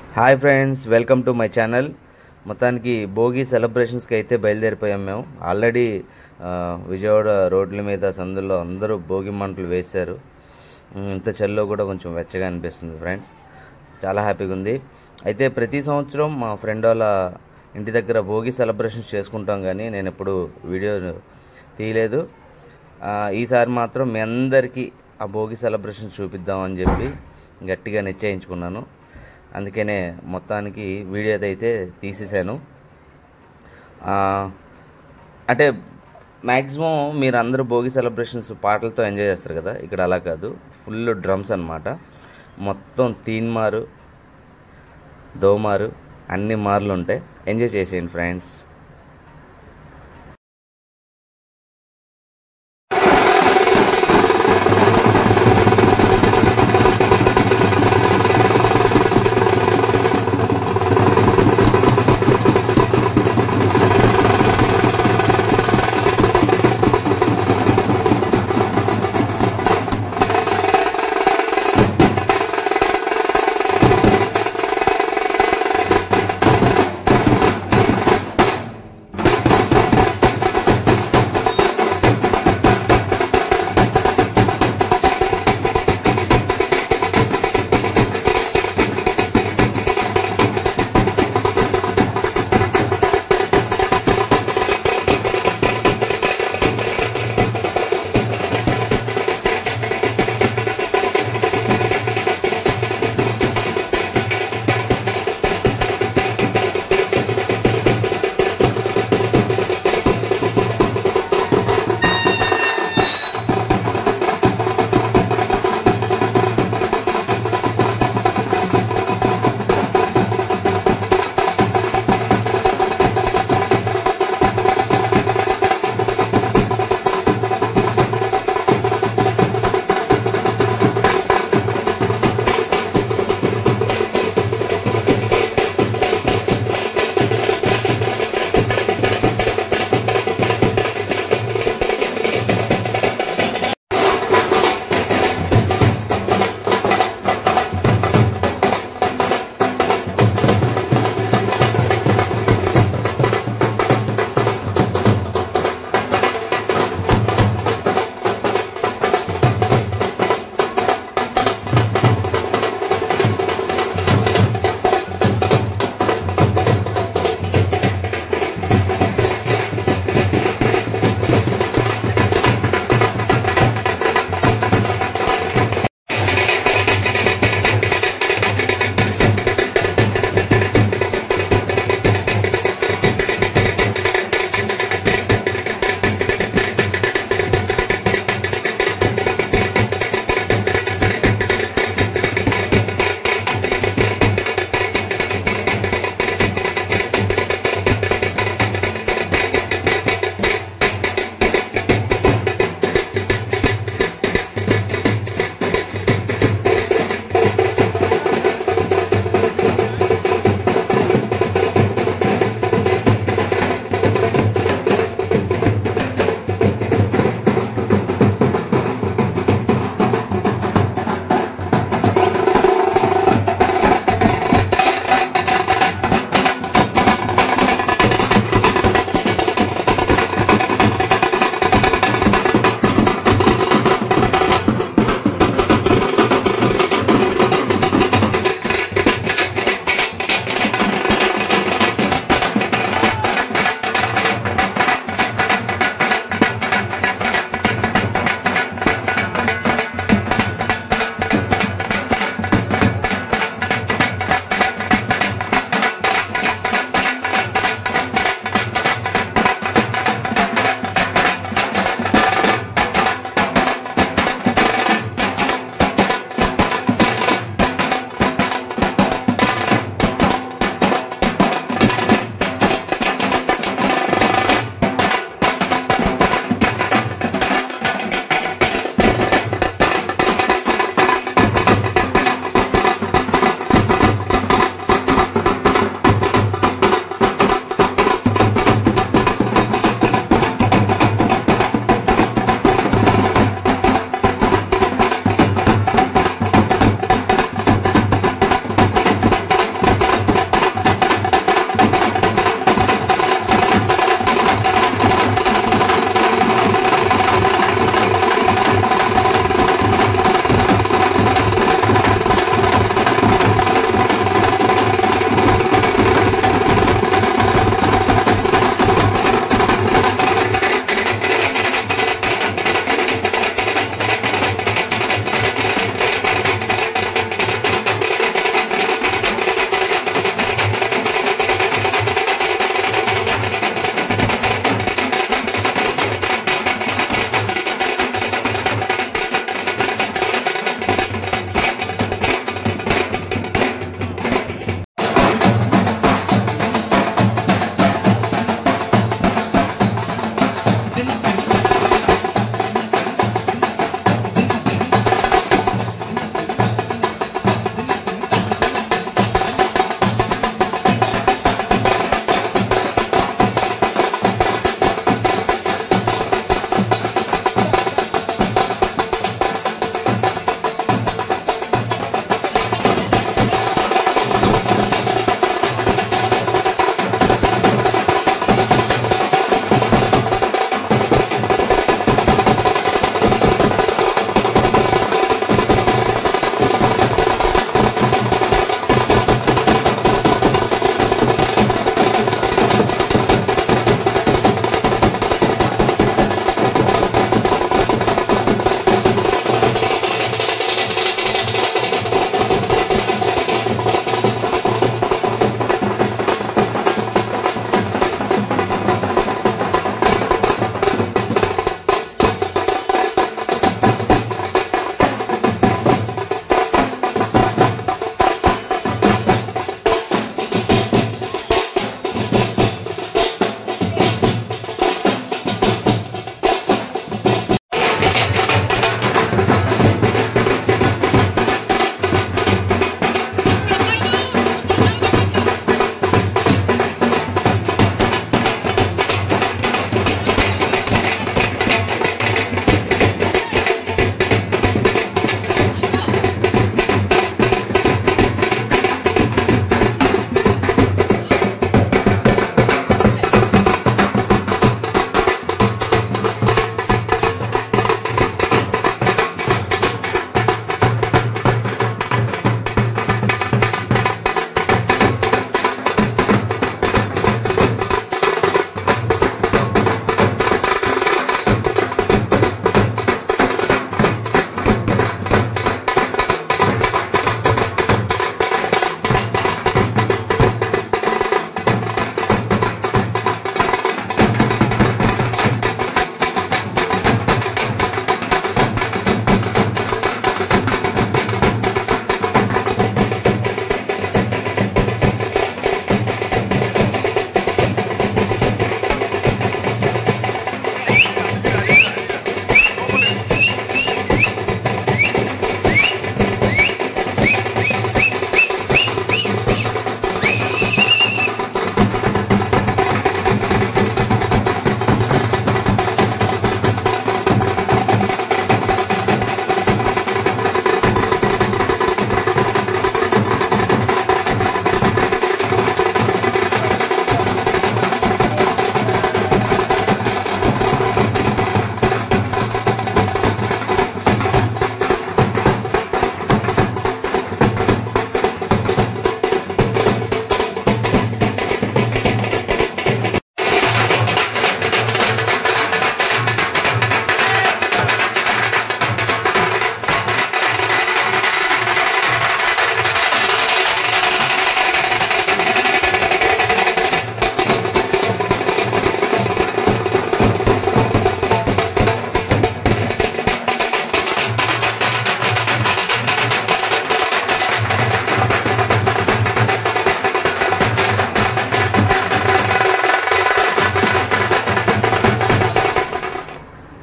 hi friends welcome to my channel మొత్తానికి భోగి సెలబ్రేషన్స్కి అయితే బయలుదేరిపోయాం మేము ఆల్రెడీ ఆ, విజయవాడ రోడ్ల మీద సందులో అందరూ భోగి మంటలు వేశారు ఉమ్, ఇంత చలిలో కూడా కొంచెం వెచ్చగా అనిపిస్తుంది ఫ్రెండ్స్ చాలా హ్యాపీగా ఉంది అయితే ప్రతి సంవత్సరం మా ఫ్రెండ్ వాళ్ళ ఇంటి దగ్గర భోగి సెలబ్రేషన్స్ చేసుకుంటాం కానీ నేను ఎప్పుడు వీడియో తీయలేదు ఆ, ఈసారి మాత్రం మీ అందరికీ ఆ భోగి సెలబ్రేషన్ చూపిద్దామని చెప్పి గట్టిగా నిశ్చయించుకున్నాను అందుకనే మొత్తానికి వీడియో అయితే తీసేసాను ఆ, అంటే మ్యాక్సిమం మీరు అందరూ భోగి సెలబ్రేషన్స్ పాటలతో ఎంజాయ్ చేస్తారు కదా ఇక్కడ అలా కాదు ఫుల్ డ్రమ్స్ అన్నమాట మొత్తం తీన్ మారు దోమారు అన్ని మార్లు ఉంటాయి ఎంజాయ్ చేసేయండి ఫ్రెండ్స్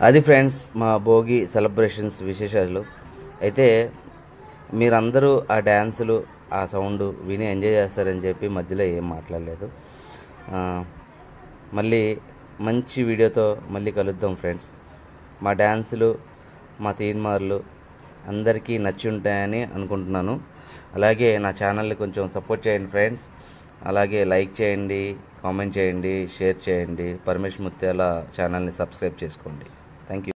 అది ఫ్రెండ్స్ మా భోగి సెలబ్రేషన్స్ విశేషాలు అయితే మీరందరూ ఆ డ్యాన్సులు ఆ సౌండ్ విని ఎంజాయ్ చేస్తారని చెప్పి మధ్యలో ఏం మాట్లాడలేదు ఆ, మళ్ళీ మంచి వీడియోతో మళ్ళీ కలుద్దాం ఫ్రెండ్స్ మా డ్యాన్సులు మా తీన్మార్లు అందరికీ నచ్చి ఉంటాయని అనుకుంటున్నాను అలాగే నా ఛానల్ని కొంచెం సపోర్ట్ చేయండి ఫ్రెండ్స్ అలాగే లైక్ చేయండి కామెంట్ చేయండి షేర్ చేయండి పరమేష్ ముత్యాల ఛానల్ని సబ్స్క్రైబ్ చేసుకోండి థ్యాంక్ యూ